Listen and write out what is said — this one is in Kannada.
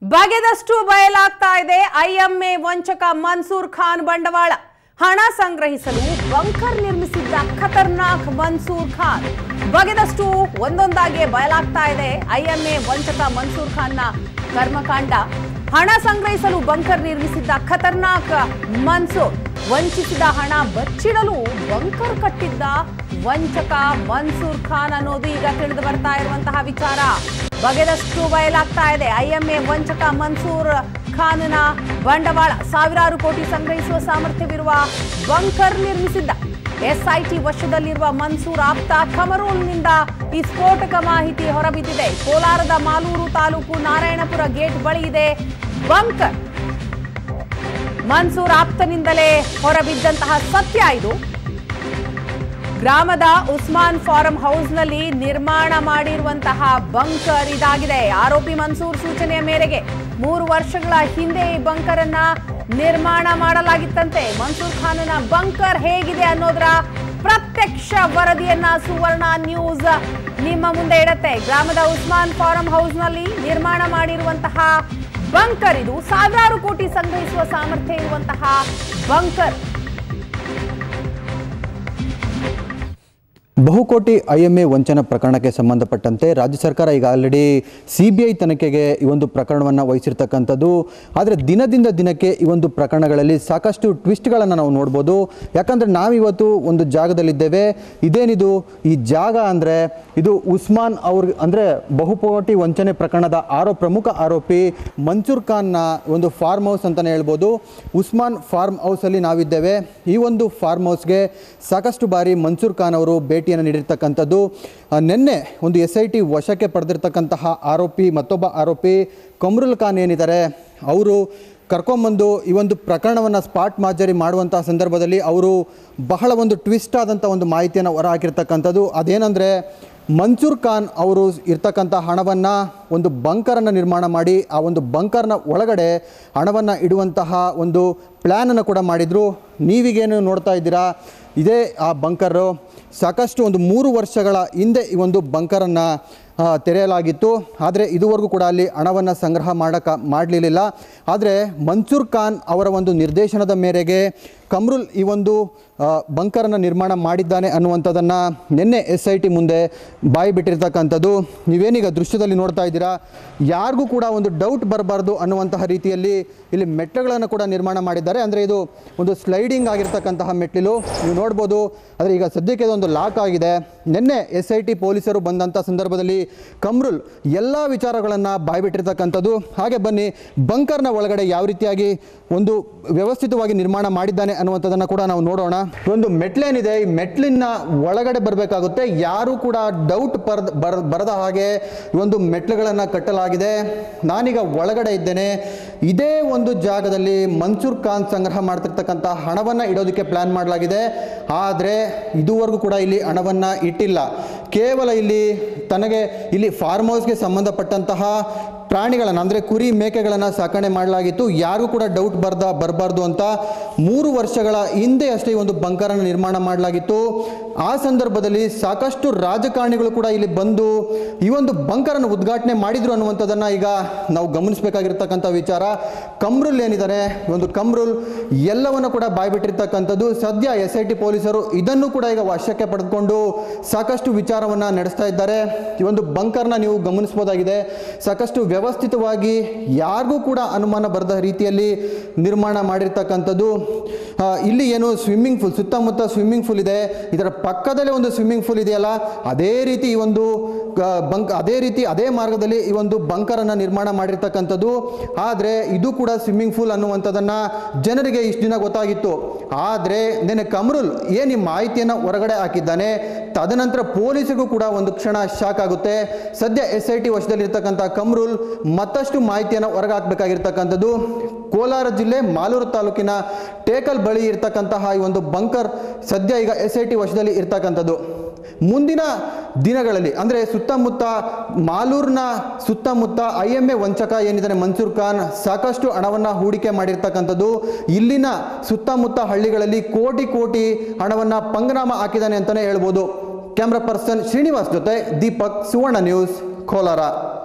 ಬಗೆದಷ್ಟು ಬಯಲಾಗ್ತಾ ಇದೆ ಐಎಂಎ ವಂಚಕ ಮನ್ಸೂರ್ ಖಾನ್ ಬಂಡವಾಳ ಹಣ ಸಂಗ್ರಹಿಸಲು ಬಂಕರ್ ನಿರ್ಮಿಸಿದ್ದ ಖತರ್ನಾಕ್ ಮನ್ಸೂರ್ ಖಾನ್ ಬಗೆದಷ್ಟು ಒಂದೊಂದಾಗಿ ಬಯಲಾಗ್ತಾ ಇದೆ ಐಎಂಎ ವಂಚಕ ಮನ್ಸೂರ್ ಖಾನ್ನ ಕರ್ಮಕಾಂಡ ಹಣ ಸಂಗ್ರಹಿಸಲು ಬಂಕರ್ ನಿರ್ಮಿಸಿದ್ದ ಖತರ್ನಾಕ್ ಮನ್ಸೂರ್ ವಂಚಿಸಿದ ಹಣ ಬಚ್ಚಿಡಲು ಬಂಕರ್ ಕಟ್ಟಿದ್ದ ವಂಚಕ ಮನ್ಸೂರ್ ಖಾನ್ ಅನ್ನೋದು ಈಗ ತಿಳಿದು ಬರ್ತಾ ಇರುವಂತಹ ವಿಚಾರ ಬಗೆದಷ್ಟು ಬಯಲಾಗ್ತಾ ಇದೆ ಐಎಂಎ ವಂಚಕ ಮನ್ಸೂರ್ ಖಾನ್ನ ಬಂಡವಾಳ ಸಾವಿರಾರು ಕೋಟಿ ಸಂಗ್ರಹಿಸುವ ಸಾಮರ್ಥ್ಯವಿರುವ ಬಂಕರ್ ನಿರ್ಮಿಸಿದ್ದ ಎಸ್ಐಟಿ ವಶದಲ್ಲಿರುವ ಮನ್ಸೂರ್ ಆಪ್ತ ಖಮರೂಲ್ನಿಂದ ಈ ಸ್ಫೋಟಕ ಮಾಹಿತಿ ಹೊರಬಿದ್ದಿದೆ ಕೋಲಾರದ ಮಾಲೂರು ತಾಲೂಕು ನಾರಾಯಣಪುರ ಗೇಟ್ ಬಳಿ ಇದೆ ಬಂಕರ್ ಮನ್ಸೂರ್ ಆಪ್ತನಿಂದಲೇ ಹೊರಬಿದ್ದಂತಹ ಸತ್ಯ ಇದು ಗ್ರಾಮದ ಉಸ್ಮಾನ್ ಫಾರಂ ಹೌಸ್ನಲ್ಲಿ ನಿರ್ಮಾಣ ಮಾಡಿರುವಂತಹ ಬಂಕರ್ ಇದಾಗಿದೆ ಆರೋಪಿ ಮನ್ಸೂರ್ ಸೂಚನೆಯ ಮೇರೆಗೆ ಮೂರು ವರ್ಷಗಳ ಹಿಂದೆ ಈ ಬಂಕರ್ ಅನ್ನ ನಿರ್ಮಾಣ ಮಾಡಲಾಗಿತ್ತಂತೆ ಮನ್ಸೂರ್ ಖಾನನ ಬಂಕರ್ ಹೇಗಿದೆ ಅನ್ನೋದರ ಪ್ರತ್ಯಕ್ಷ ವರದಿಯನ್ನ ಸುವರ್ಣ ನ್ಯೂಸ್ ನಿಮ್ಮ ಮುಂದೆ ಇಡತ್ತೆ ಗ್ರಾಮದ ಉಸ್ಮಾನ್ ಫಾರಂ ಹೌಸ್ನಲ್ಲಿ ನಿರ್ಮಾಣ ಮಾಡಿರುವಂತಹ ಬಂಕರ್ ಇದು ಸಾವಿರಾರು ಕೋಟಿ ಸಂಗ್ರಹಿಸುವ ಸಾಮರ್ಥ್ಯ ಇರುವಂತಹ ಬಂಕರ್ ಬಹುಕೋಟಿ ಐಎಂಎ ವಂಚನ ಪ್ರಕರಣಕ್ಕೆ ಸಂಬಂಧಪಟ್ಟಂತೆ ರಾಜ್ಯ ಸರ್ಕಾರ ಈಗ ಆಲ್ರೆಡಿ ಸಿ ಬಿ ಐ ತನಿಖೆಗೆ ಈ ಒಂದು ಪ್ರಕರಣವನ್ನು ವಹಿಸಿರ್ತಕ್ಕಂಥದ್ದು ಆದರೆ ದಿನದಿಂದ ದಿನಕ್ಕೆ ಈ ಒಂದು ಪ್ರಕರಣಗಳಲ್ಲಿ ಸಾಕಷ್ಟು ಟ್ವಿಸ್ಟ್ಗಳನ್ನು ನಾವು ನೋಡ್ಬೋದು ಯಾಕಂದರೆ ನಾವಿವತ್ತು ಒಂದು ಜಾಗದಲ್ಲಿದ್ದೇವೆ ಇದೇನಿದು ಈ ಜಾಗ ಅಂದರೆ ಇದು ಉಸ್ಮಾನ್ ಅವ್ರ ಅಂದರೆ ಬಹುಕೋಟಿ ವಂಚನೆ ಪ್ರಕರಣದ ಆರೋ ಪ್ರಮುಖ ಆರೋಪಿ ಮನ್ಸೂರ್ ಖಾನ್ನ ಒಂದು ಫಾರ್ಮ್ ಹೌಸ್ ಅಂತಲೇ ಹೇಳ್ಬೋದು ಉಸ್ಮಾನ್ ಫಾರ್ಮ್ ಹೌಸಲ್ಲಿ ನಾವಿದ್ದೇವೆ ಈ ಒಂದು ಫಾರ್ಮ್ ಹೌಸ್ಗೆ ಸಾಕಷ್ಟು ಬಾರಿ ಮನ್ಸೂರ್ ಖಾನ್ ಅವರು ಭೇಟಿಯನ್ನು ನೀಡಿರ್ತಕ್ಕಂಥದ್ದು ಆ, ನಿನ್ನೆ ಒಂದು ಎಸ್ ಐ ಟಿ ವಶಕ್ಕೆ ಪಡೆದಿರ್ತಕ್ಕಂತಹ ಆರೋಪಿ ಮತ್ತೊಬ್ಬ ಆರೋಪಿ ಕಮ್ರುಲ್ ಖಾನ್ ಏನಿದ್ದಾರೆ ಅವರು ಕರ್ಕೊಂಬಂದು ಈ ಒಂದು ಪ್ರಕರಣವನ್ನು ಸ್ಪಾಟ್ ಮಾಜರಿ ಮಾಡುವಂಥ ಸಂದರ್ಭದಲ್ಲಿ ಅವರು ಬಹಳ ಒಂದು ಟ್ವಿಸ್ಟ್ ಆದಂಥ ಒಂದು ಮಾಹಿತಿಯನ್ನು ಹೊರಹಾಕಿರ್ತಕ್ಕಂಥದ್ದು ಅದೇನೆಂದರೆ ಮನ್ಸೂರ್ ಖಾನ್ ಅವರು ಇರ್ತಕ್ಕಂಥ ಹಣವನ್ನು ಒಂದು ಬಂಕರನ್ನು ನಿರ್ಮಾಣ ಮಾಡಿ ಆ ಒಂದು ಬಂಕರ್ನ ಒಳಗಡೆ ಹಣವನ್ನು ಇಡುವಂತಹ ಒಂದು ಪ್ಲ್ಯಾನನ್ನು ಕೂಡ ಮಾಡಿದರು ನೀವಿಗೇನು ನೋಡ್ತಾ ಇದ್ದೀರಾ ಇದೇ ಆ ಬಂಕರು ಸಾಕಷ್ಟು ಒಂದು ಮೂರು ವರ್ಷಗಳ ಹಿಂದೆ ಈ ಒಂದು ಬಂಕರನ್ನು ಆ, ತೆರೆಯಲಾಗಿತ್ತು ಆದರೆ ಇದುವರೆಗೂ ಕೂಡ ಅಲ್ಲಿ ಹಣವನ್ನು ಸಂಗ್ರಹ ಮಾಡೋಕ್ಕೆ ಮಾಡಲಿಲ್ಲ ಆದರೆ ಮನ್ಸೂರ್ ಖಾನ್ ಅವರ ಒಂದು ನಿರ್ದೇಶನದ ಮೇರೆಗೆ ಕಮ್ರುಲ್ ಈ ಒಂದು ಆ, ಬಂಕರನ್ನು ನಿರ್ಮಾಣ ಮಾಡಿದ್ದಾನೆ ಅನ್ನುವಂಥದ್ದನ್ನು ನಿನ್ನೆ ಎಸ್ ಐ ಟಿ ಮುಂದೆ ಬಾಯಿ ಬಿಟ್ಟಿರ್ತಕ್ಕಂಥದ್ದು ನೀವೇನೀಗ ದೃಶ್ಯದಲ್ಲಿ ನೋಡ್ತಾ ಇದ್ದೀರಾ ಯಾರಿಗೂ ಕೂಡ ಒಂದು ಡೌಟ್ ಬರಬಾರ್ದು ಅನ್ನುವಂತಹ ರೀತಿಯಲ್ಲಿ ಇಲ್ಲಿ ಮೆಟ್ಟಗಳನ್ನು ಕೂಡ ನಿರ್ಮಾಣ ಮಾಡಿದ್ದಾರೆ ಅಂದರೆ ಇದು ಒಂದು ಸ್ಲೈಡಿಂಗ್ ಆಗಿರ್ತಕ್ಕಂತಹ ಮೆಟ್ಟಿಲು ನೀವು ನೋಡ್ಬೋದು ಆದರೆ ಈಗ ಸದ್ಯಕ್ಕೆ ಇದೊಂದು ಲಾಕ್ ಆಗಿದೆ ನಿನ್ನೆ ಎಸ್ ಐ ಟಿ ಪೊಲೀಸರು ಬಂದಂಥ ಸಂದರ್ಭದಲ್ಲಿ ಕಮ್ರುಲ್ ಎಲ್ಲ ವಿಚಾರಗಳನ್ನು ಬಾಯ್ಬಿಟ್ಟಿರ್ತಕ್ಕಂಥದ್ದು ಹಾಗೆ ಬನ್ನಿ ಬಂಕರ್ನ ಒಳಗಡೆ ಯಾವ ರೀತಿಯಾಗಿ ಒಂದು ವ್ಯವಸ್ಥಿತವಾಗಿ ನಿರ್ಮಾಣ ಮಾಡಿದ್ದಾನೆ ಅನ್ನುವಂಥದ್ದನ್ನು ಕೂಡ ನಾವು ನೋಡೋಣ ಒಂದು ಮೆಟ್ಲೇನಿದೆ ಈ ಮೆಟ್ಲಿನ ಒಳಗಡೆ ಬರಬೇಕಾಗುತ್ತೆ ಯಾರು ಕೂಡ ಡೌಟ್ ಬರದ ಬರ ಬರದ ಹಾಗೆ ಈ ಒಂದು ಮೆಟ್ಲುಗಳನ್ನು ಕಟ್ಟಲಾಗಿದೆ ನಾನೀಗ ಒಳಗಡೆ ಇದ್ದೇನೆ ಇದೇ ಒಂದು ಜಾಗದಲ್ಲಿ ಮನ್ಸೂರ್ ಖಾನ್ ಸಂಗ್ರಹ ಮಾಡ್ತಿರ್ತಕ್ಕಂಥ ಹಣವನ್ನು ಇಡೋದಕ್ಕೆ ಪ್ಲಾನ್ ಮಾಡಲಾಗಿದೆ ಆದರೆ ಇದುವರೆಗೂ ಕೂಡ ಇಲ್ಲಿ ಹಣವನ್ನು ಇಟ್ಟಿಲ್ಲ ಕೇವಲ ಇಲ್ಲಿ ತನಗೆ ಇಲ್ಲಿ ಫಾರ್ಮ್ ಹೌಸ್ಗೆ ಸಂಬಂಧಪಟ್ಟಂತಹ ಪ್ರಾಣಿಗಳನ್ನು ಅಂದರೆ ಕುರಿ ಮೇಕೆಗಳನ್ನು ಸಾಕಣೆ ಮಾಡಲಾಗಿತ್ತು ಯಾರಿಗೂ ಕೂಡ ಡೌಟ್ ಬರ್ದ ಬರಬಾರ್ದು ಅಂತ ಮೂರು ವರ್ಷಗಳ ಹಿಂದೆ ಅಷ್ಟೇ ಈ ಒಂದು ಬಂಕರನ್ನು ನಿರ್ಮಾಣ ಮಾಡಲಾಗಿತ್ತು ಆ ಸಂದರ್ಭದಲ್ಲಿ ಸಾಕಷ್ಟು ರಾಜಕಾರಣಿಗಳು ಕೂಡ ಇಲ್ಲಿ ಬಂದು ಈ ಒಂದು ಬಂಕರನ್ನು ಉದ್ಘಾಟನೆ ಮಾಡಿದ್ರು ಅನ್ನುವಂಥದ್ದನ್ನು ಈಗ ನಾವು ಗಮನಿಸಬೇಕಾಗಿರ್ತಕ್ಕಂಥ ವಿಚಾರ ಕಮ್ರುಲ್ ಏನಿದ್ದಾರೆ ಈ ಒಂದು ಕಮ್ರುಲ್ ಎಲ್ಲವನ್ನು ಕೂಡ ಬಾಯ್ಬಿಟ್ಟಿರ್ತಕ್ಕಂಥದ್ದು ಸದ್ಯ ಎಸ್ ಐ ಟಿ ಪೊಲೀಸರು ಇದನ್ನು ಕೂಡ ಈಗ ವಶಕ್ಕೆ ಪಡೆದುಕೊಂಡು ಸಾಕಷ್ಟು ವಿಚಾರವನ್ನು ನಡೆಸ್ತಾ ಇದ್ದಾರೆ ಈ ಒಂದು ಬಂಕರ್ನ ನೀವು ಗಮನಿಸ್ಬೋದಾಗಿದೆ ಸಾಕಷ್ಟು ವ್ಯವಸ್ಥಿತವಾಗಿ ಯಾರಿಗೂ ಕೂಡ ಅನುಮಾನ ಬರದ ರೀತಿಯಲ್ಲಿ ನಿರ್ಮಾಣ ಮಾಡಿರ್ತಕ್ಕಂಥದ್ದು ಆ, ಇಲ್ಲಿ ಏನು ಸ್ವಿಮ್ಮಿಂಗ್ ಫೂಲ್ ಸುತ್ತಮುತ್ತ ಸ್ವಿಮ್ಮಿಂಗ್ ಫೂಲ್ ಇದೆ ಇದರ ಪಕ್ಕದಲ್ಲೇ ಒಂದು ಸ್ವಿಮ್ಮಿಂಗ್ ಫೂಲ್ ಇದೆಯಲ್ಲ ಅದೇ ರೀತಿ ಈ ಒಂದು ಆ, ಬಂಕ್ ಅದೇ ರೀತಿ ಅದೇ ಮಾರ್ಗದಲ್ಲಿ ಈ ಒಂದು ಬಂಕರನ್ನು ನಿರ್ಮಾಣ ಮಾಡಿರ್ತಕ್ಕಂಥದ್ದು ಆದರೆ ಇದು ಕೂಡ ಸ್ವಿಮ್ಮಿಂಗ್ ಫೂಲ್ ಅನ್ನುವಂಥದ್ದನ್ನು ಜನರಿಗೆ ಇಷ್ಟು ದಿನ ಗೊತ್ತಾಗಿತ್ತು ಆದರೆ ನೆನೆ ಕಮ್ರುಲ್ ಏನು ಈ ಮಾಹಿತಿಯನ್ನು ಹೊರಗಡೆ ಹಾಕಿದ್ದಾನೆ ತದನಂತರ ಪೊಲೀಸರಿಗೂ ಕೂಡ ಒಂದು ಕ್ಷಣ ಶಾಕ್ ಆಗುತ್ತೆ ಸದ್ಯ ಎಸ್ ಐ ಟಿ ವಶದಲ್ಲಿರ್ತಕ್ಕಂಥ ಕಮ್ರುಲ್ ಮತ್ತಷ್ಟು ಮಾಹಿತಿಯನ್ನು ಹೊರಗೆ ಹಾಕಬೇಕಾಗಿರ್ತಕ್ಕಂಥದ್ದು ಕೋಲಾರ ಜಿಲ್ಲೆ ಮಾಲೂರು ತಾಲೂಕಿನ ಟೇಕಲ್ ಬಳಿ ಇರ್ತಕ್ಕಂತಹ ಈ ಒಂದು ಬಂಕರ್ ಸದ್ಯ ಈಗ ಎಸ್ ಐ ಟಿ ವಶದಲ್ಲಿ ಇರ್ತಕ್ಕಂಥದ್ದು ಮುಂದಿನ ದಿನಗಳಲ್ಲಿ ಅಂದರೆ ಸುತ್ತಮುತ್ತ ಮಾಲೂರಿನ ಸುತ್ತಮುತ್ತ ಐ ಎಮ್ ಎ ವಂಚಕ ಏನಿದ್ದಾನೆ ಮನ್ಸೂರ್ ಖಾನ್ ಸಾಕಷ್ಟು ಹಣವನ್ನು ಹೂಡಿಕೆ ಮಾಡಿರ್ತಕ್ಕಂಥದ್ದು ಇಲ್ಲಿನ ಸುತ್ತಮುತ್ತ ಹಳ್ಳಿಗಳಲ್ಲಿ ಕೋಟಿ ಕೋಟಿ ಹಣವನ್ನು ಪಂಗನಾಮ ಹಾಕಿದ್ದಾನೆ ಅಂತಲೇ ಹೇಳ್ಬೋದು ಕ್ಯಾಮ್ರಾ ಪರ್ಸನ್ ಶ್ರೀನಿವಾಸ್ ಜೊತೆ ದೀಪಕ್ ಸುವರ್ಣ ನ್ಯೂಸ್ ಕೋಲಾರ